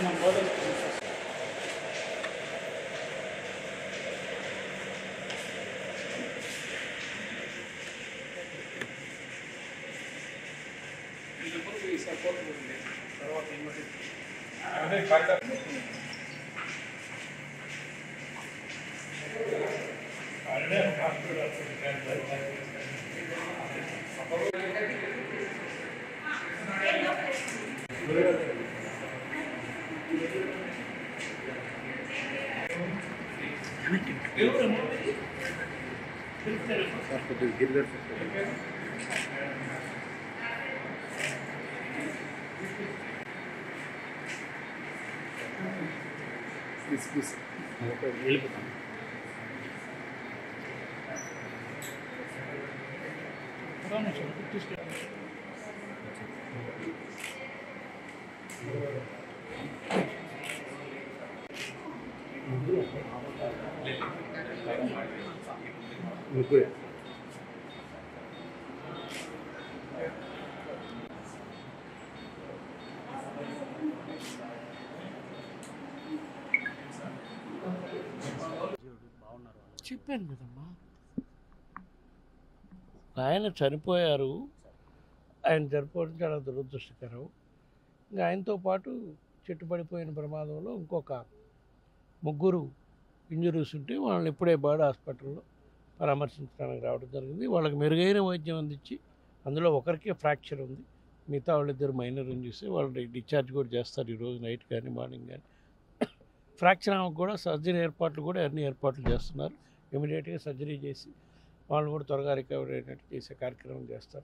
మనం ఫోటో తీసుకుంటాం. ఇప్పుడు ఈ సపోర్ట్ ఉంది తర్వాత ఇమ్మడి అదే కారిడార్ తీసుకెళ్ళి చెప్పాను కదమ్మా ఆయన చనిపోయారు ఆయన చనిపోవడం చాలా దురదృష్టకరం ఇంకా ఆయనతో పాటు చెట్టుపడిపోయిన ప్రమాదంలో ఇంకొక ముగ్గురు ఇంజరీస్ ఉంటే వాళ్ళని ఇప్పుడే బర్డ్ హాస్పిటల్లో పరామర్శించడానికి రావడం జరిగింది వాళ్ళకి మెరుగైన వైద్యం అందించి అందులో ఒకరికే ఫ్రాక్చర్ ఉంది మిగతా వాళ్ళిద్దరు మైనర్ ఇంజరీస్ వాళ్ళని డిశ్చార్జ్ కూడా చేస్తారు ఈరోజు నైట్ కానీ మార్నింగ్ కానీ ఫ్రాక్చర్ ఆమెకు కూడా సర్జరీ ఏర్పాట్లు కూడా అన్ని ఏర్పాట్లు చేస్తున్నారు ఇమీడియట్గా సర్జరీ చేసి వాళ్ళు కూడా త్వరగా రికవరీ అయినట్టు చేసే కార్యక్రమం చేస్తారు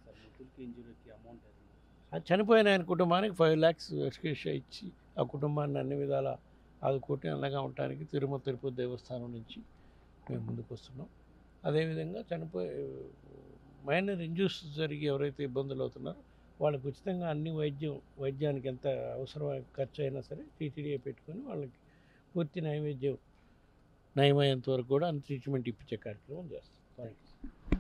ఆ చనిపోయిన ఆయన కుటుంబానికి ఫైవ్ ల్యాక్స్ ఎక్స్కేషియా ఇచ్చి ఆ కుటుంబాన్ని అన్ని విధాల ఆదుకుంటే అండగా ఉండటానికి తిరుమల తిరుపతి దేవస్థానం నుంచి మేము ముందుకు వస్తున్నాం అదేవిధంగా చనిపోయే మైనర్ ఇంజూస్ జరిగి ఎవరైతే ఇబ్బందులు అవుతున్నారో వాళ్ళకి ఉచితంగా అన్ని వైద్యం వైద్యానికి ఎంత అవసరమైన ఖర్చు అయినా సరే టీటీడీఏ పెట్టుకొని వాళ్ళకి పూర్తి నైవేద్యం నయమయ్యేంత వరకు కూడా అన్ని ట్రీట్మెంట్ ఇప్పించే కార్యక్రమం చేస్తాం థ్యాంక్ యూ